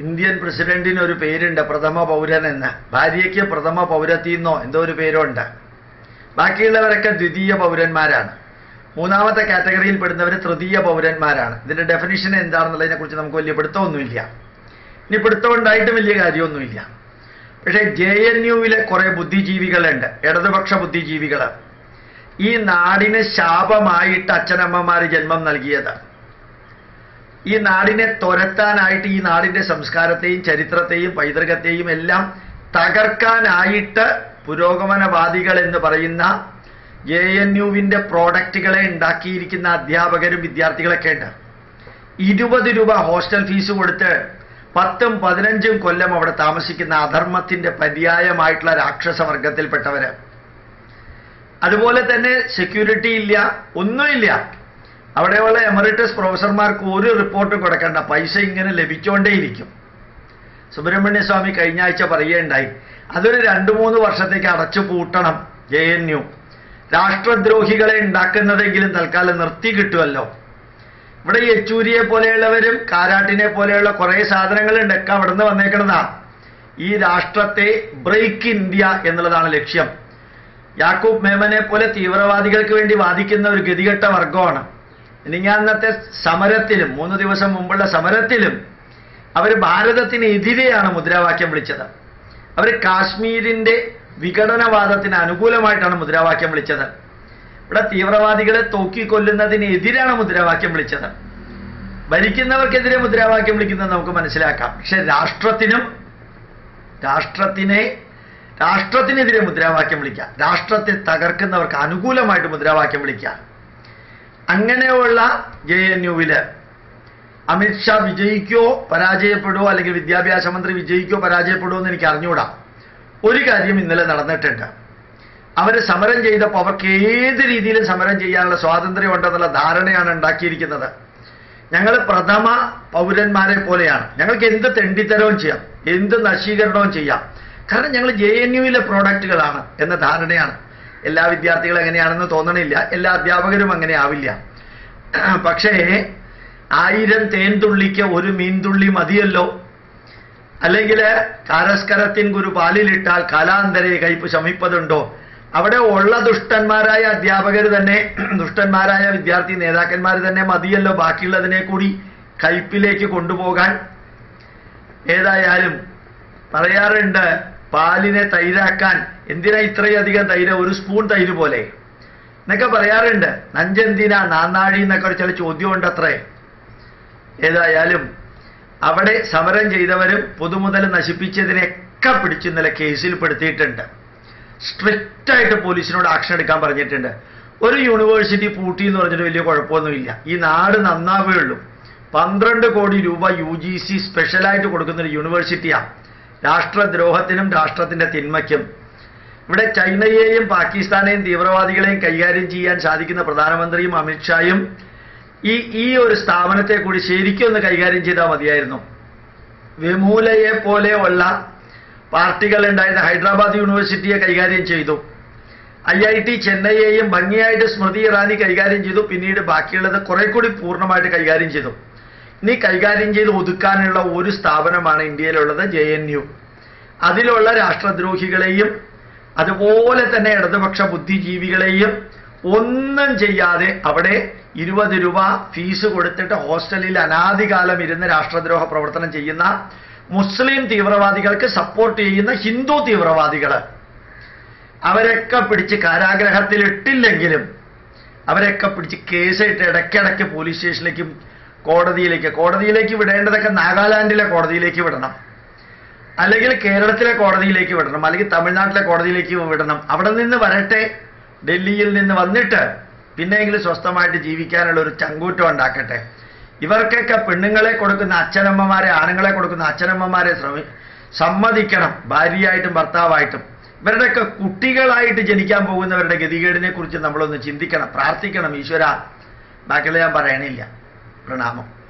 Indian പ്രസിഡന്റിന് ഒരു പേരുണ്ട് പ്രഥമ പൗരൻ എന്ന് ഭാര്യയ്ക്ക് പ്രഥമ പൗരത്തിന്നോ എന്തോ ഒരു പേരുണ്ട് ബാക്കിയുള്ളവരൊക്കെ ദ്വിതീയ പൗരന്മാരാണ് മൂന്നാമത്തെ കാറ്റഗറിയിൽ പെടുന്നവർ തൃതീയ പൗരന്മാരാണ് ഇതിന്റെ ഡെഫിനിഷൻ എന്താണെന്നുള്ളതിനെ കുറിച്ച് നമുക്ക് വലിയ പിടുത്തമൊന്നുമില്ല ഇനി പിടുത്തം ഉണ്ടായിട്ടും വലിയ കാര്യമൊന്നുമില്ല പക്ഷേ ജെ എൻ യുവിലെ കുറെ ബുദ്ധിജീവികളുണ്ട് ഇടതുപക്ഷ ബുദ്ധിജീവികൾ ഈ നാടിന് ശാപമായിട്ട് അച്ഛനമ്മമാർ ജന്മം നൽകിയത് ഈ നാടിനെ തുരത്താനായിട്ട് ഈ നാടിന്റെ സംസ്കാരത്തെയും ചരിത്രത്തെയും പൈതൃകത്തെയും എല്ലാം തകർക്കാനായിട്ട് പുരോഗമനവാദികൾ എന്ന് പറയുന്ന ജെ എൻ യുവിന്റെ പ്രോഡക്റ്റുകളെ ഉണ്ടാക്കിയിരിക്കുന്ന അധ്യാപകരും വിദ്യാർത്ഥികളൊക്കെ ഉണ്ട് ഇരുപത് രൂപ ഹോസ്റ്റൽ ഫീസ് കൊടുത്ത് പത്തും പതിനഞ്ചും കൊല്ലം അവിടെ താമസിക്കുന്ന അധർമ്മത്തിന്റെ പര്യായമായിട്ടുള്ള രാക്ഷസവർഗത്തിൽപ്പെട്ടവര് അതുപോലെ തന്നെ സെക്യൂരിറ്റി ഇല്ല ഒന്നുമില്ല അവിടെയുള്ള എമറിറ്റസ് പ്രൊഫസർമാർക്ക് ഒരു റിപ്പോർട്ടും കൊടുക്കണ്ട പൈസ ഇങ്ങനെ ലഭിച്ചുകൊണ്ടേയിരിക്കും സുബ്രഹ്മണ്യ സ്വാമി കഴിഞ്ഞ ആഴ്ച പറയുകയുണ്ടായി അതൊരു രണ്ടു മൂന്ന് വർഷത്തേക്ക് അടച്ചു പൂട്ടണം ജെ എൻ യു രാഷ്ട്രദ്രോഹികളെ ഉണ്ടാക്കുന്നതെങ്കിലും തൽക്കാലം നിർത്തി കിട്ടുമല്ലോ ഇവിടെ യെച്ചൂരിയെ പോലെയുള്ളവരും കാരാട്ടിനെ പോലെയുള്ള കുറേ സാധനങ്ങളുണ്ട് ഒക്കെ അവിടെ നിന്ന് വന്നേക്കണതാ ഈ രാഷ്ട്രത്തെ ബ്രേക്ക് ഇന്ത്യ എന്നുള്ളതാണ് ലക്ഷ്യം യാക്കൂബ് മേമനെ പോലെ തീവ്രവാദികൾക്ക് വേണ്ടി വാദിക്കുന്ന ഒരു ഗതികെട്ട വർഗമാണ് ഇനിങ്ങാന്നത്തെ സമരത്തിലും മൂന്ന് ദിവസം മുമ്പുള്ള സമരത്തിലും അവർ ഭാരതത്തിന് എതിരെയാണ് മുദ്രാവാക്യം വിളിച്ചത് അവർ കാശ്മീരിന്റെ വിഘടനവാദത്തിന് അനുകൂലമായിട്ടാണ് മുദ്രാവാക്യം വിളിച്ചത് ഇവിടെ തീവ്രവാദികളെ തോക്കിക്കൊല്ലുന്നതിനെതിരാണ് മുദ്രാവാക്യം വിളിച്ചത് ഭരിക്കുന്നവർക്കെതിരെ മുദ്രാവാക്യം വിളിക്കുന്നത് നമുക്ക് മനസ്സിലാക്കാം പക്ഷെ രാഷ്ട്രത്തിനും രാഷ്ട്രത്തിനെ രാഷ്ട്രത്തിനെതിരെ മുദ്രാവാക്യം വിളിക്കുക രാഷ്ട്രത്തെ തകർക്കുന്നവർക്ക് അനുകൂലമായിട്ട് മുദ്രാവാക്യം വിളിക്കുക അങ്ങനെയുള്ള ജെ എൻ യുവില് അമിത്ഷാ വിജയിക്കോ പരാജയപ്പെടുവോ അല്ലെങ്കിൽ വിദ്യാഭ്യാസ മന്ത്രി വിജയിക്കോ പരാജയപ്പെടുവോ എന്ന് എനിക്ക് അറിഞ്ഞുകൂടാ ഒരു കാര്യം ഇന്നലെ നടന്നിട്ടുണ്ട് അവർ സമരം ചെയ്തപ്പോൾ അവർക്ക് ഏത് രീതിയിലും സമരം ചെയ്യാനുള്ള സ്വാതന്ത്ര്യം ഉണ്ടെന്നുള്ള ധാരണയാണ് ഉണ്ടാക്കിയിരിക്കുന്നത് ഞങ്ങൾ പ്രഥമ പൗരന്മാരെ പോലെയാണ് ഞങ്ങൾക്ക് എന്ത് തെണ്ടിത്തരവും ചെയ്യാം എന്ത് നശീകരണവും ചെയ്യാം കാരണം ഞങ്ങൾ ജെ എൻ യുവിലെ പ്രോഡക്റ്റുകളാണ് എന്ന ധാരണയാണ് എല്ലാ വിദ്യാർത്ഥികളും എങ്ങനെയാണെന്ന് തോന്നണില്ല എല്ലാ അധ്യാപകരും അങ്ങനെ ആവില്ല പക്ഷേ ആയിരം തേൻതുള്ളിക്ക് ഒരു മീൻതുള്ളി മതിയല്ലോ അല്ലെങ്കിൽ കാരസ്കരത്തിൻ ഗുരു പാലിലിട്ടാൽ കാലാന്തരെ കയ്പ് ശമിപ്പതുണ്ടോ അവിടെ ഉള്ള ദുഷ്ടന്മാരായ അധ്യാപകർ തന്നെ ദുഷ്ടന്മാരായ വിദ്യാർത്ഥി നേതാക്കന്മാർ തന്നെ മതിയല്ലോ ബാക്കിയുള്ളതിനെ കൂടി കയ്പിലേക്ക് കൊണ്ടുപോകാൻ ഏതായാലും പറയാറുണ്ട് പാലിനെ തൈരാക്കാൻ എന്തിനാ ഇത്രയധികം തൈര് ഒരു സ്പൂൺ തൈര് പോലെ എന്നൊക്കെ പറയാറുണ്ട് നഞ്ചെന്തിനാ നാന്നാഴി എന്നൊക്കെ ഒരു ചില ചോദ്യമുണ്ട് അത്രേ ഏതായാലും അവിടെ സമരം ചെയ്തവരും പൊതുമുതൽ നശിപ്പിച്ചതിനെയൊക്കെ പിടിച്ച് ഇന്നലെ കേസിൽ പെടുത്തിയിട്ടുണ്ട് സ്ട്രിക്റ്റ് ആയിട്ട് പോലീസിനോട് ആക്ഷൻ എടുക്കാൻ പറഞ്ഞിട്ടുണ്ട് ഒരു യൂണിവേഴ്സിറ്റി പൂട്ടി എന്ന് പറഞ്ഞിട്ട് വലിയ കുഴപ്പമൊന്നുമില്ല ഈ നാട് നന്നാവേ ഉള്ളൂ പന്ത്രണ്ട് കോടി രൂപ യു ജി സി സ്പെഷ്യലായിട്ട് കൊടുക്കുന്ന ഒരു യൂണിവേഴ്സിറ്റിയാണ് രാഷ്ട്രദ്രോഹത്തിനും രാഷ്ട്രത്തിന്റെ തിന്മയ്ക്കും ഇവിടെ ചൈനയെയും പാകിസ്ഥാനെയും തീവ്രവാദികളെയും കൈകാര്യം ചെയ്യാൻ സാധിക്കുന്ന പ്രധാനമന്ത്രിയും അമിത്ഷായും ഈ ഈ ഒരു സ്ഥാപനത്തെ കൂടി ശരിക്കും ഒന്ന് കൈകാര്യം ചെയ്താൽ മതിയായിരുന്നു വിമൂലയെ പോലെയുള്ള പാർട്ടികൾ ഉണ്ടായിരുന്ന ഹൈദരാബാദ് യൂണിവേഴ്സിറ്റിയെ കൈകാര്യം ചെയ്തു ഐ ഐ ടി ചെന്നൈയെയും ഭംഗിയായിട്ട് സ്മൃതി ഇറാനി കൈകാര്യം ചെയ്തു പിന്നീട് ബാക്കിയുള്ളത് കുറെ കൂടി പൂർണ്ണമായിട്ട് കൈകാര്യം ചെയ്തു ഇനി കൈകാര്യം ചെയ്ത് ഒതുക്കാനുള്ള ഒരു സ്ഥാപനമാണ് ഇന്ത്യയിലുള്ളത് ജെ എൻ യു അതിലുള്ള രാഷ്ട്രദ്രോഹികളെയും അതുപോലെ തന്നെ ഇടതുപക്ഷ ബുദ്ധിജീവികളെയും ഒന്നും ചെയ്യാതെ അവിടെ ഇരുപത് രൂപ ഫീസ് കൊടുത്തിട്ട് ഹോസ്റ്റലിൽ അനാദികാലം ഇരുന്ന് രാഷ്ട്രദ്രോഹ പ്രവർത്തനം ചെയ്യുന്ന മുസ്ലിം തീവ്രവാദികൾക്ക് സപ്പോർട്ട് ചെയ്യുന്ന ഹിന്ദു തീവ്രവാദികൾ അവരൊക്കെ പിടിച്ച് കാരാഗ്രഹത്തിൽ ഇട്ടില്ലെങ്കിലും അവരൊക്കെ പിടിച്ച് കേസിട്ട് ഇടയ്ക്കിടയ്ക്ക് പോലീസ് സ്റ്റേഷനിലേക്കും കോടതിയിലേക്ക് കോടതിയിലേക്ക് വിടേണ്ടതൊക്കെ നാഗാലാൻഡിലെ കോടതിയിലേക്ക് വിടണം അല്ലെങ്കിൽ കേരളത്തിലെ കോടതിയിലേക്ക് വിടണം അല്ലെങ്കിൽ തമിഴ്നാട്ടിലെ കോടതിയിലേക്ക് വിടണം അവിടെ നിന്ന് വരട്ടെ ഡൽഹിയിൽ നിന്ന് വന്നിട്ട് പിന്നെയെങ്കിലും സ്വസ്ഥമായിട്ട് ജീവിക്കാനുള്ള ഒരു ചങ്കൂറ്റം ഉണ്ടാക്കട്ടെ ഇവർക്കൊക്കെ പെണ്ണുങ്ങളെ കൊടുക്കുന്ന അച്ഛനമ്മമാരെ ആണുങ്ങളെ കൊടുക്കുന്ന അച്ഛനമ്മമാരെ ശ്രമി സമ്മതിക്കണം ഭാര്യയായിട്ടും ഭർത്താവായിട്ടും ഇവരുടെയൊക്കെ കുട്ടികളായിട്ട് ജനിക്കാൻ പോകുന്നവരുടെ ഗതികേടിനെ കുറിച്ച് നമ്മളൊന്ന് ചിന്തിക്കണം പ്രാർത്ഥിക്കണം ഈശ്വര ബാക്കിയുള്ള ഞാൻ പറയണില്ല പ്രണാമം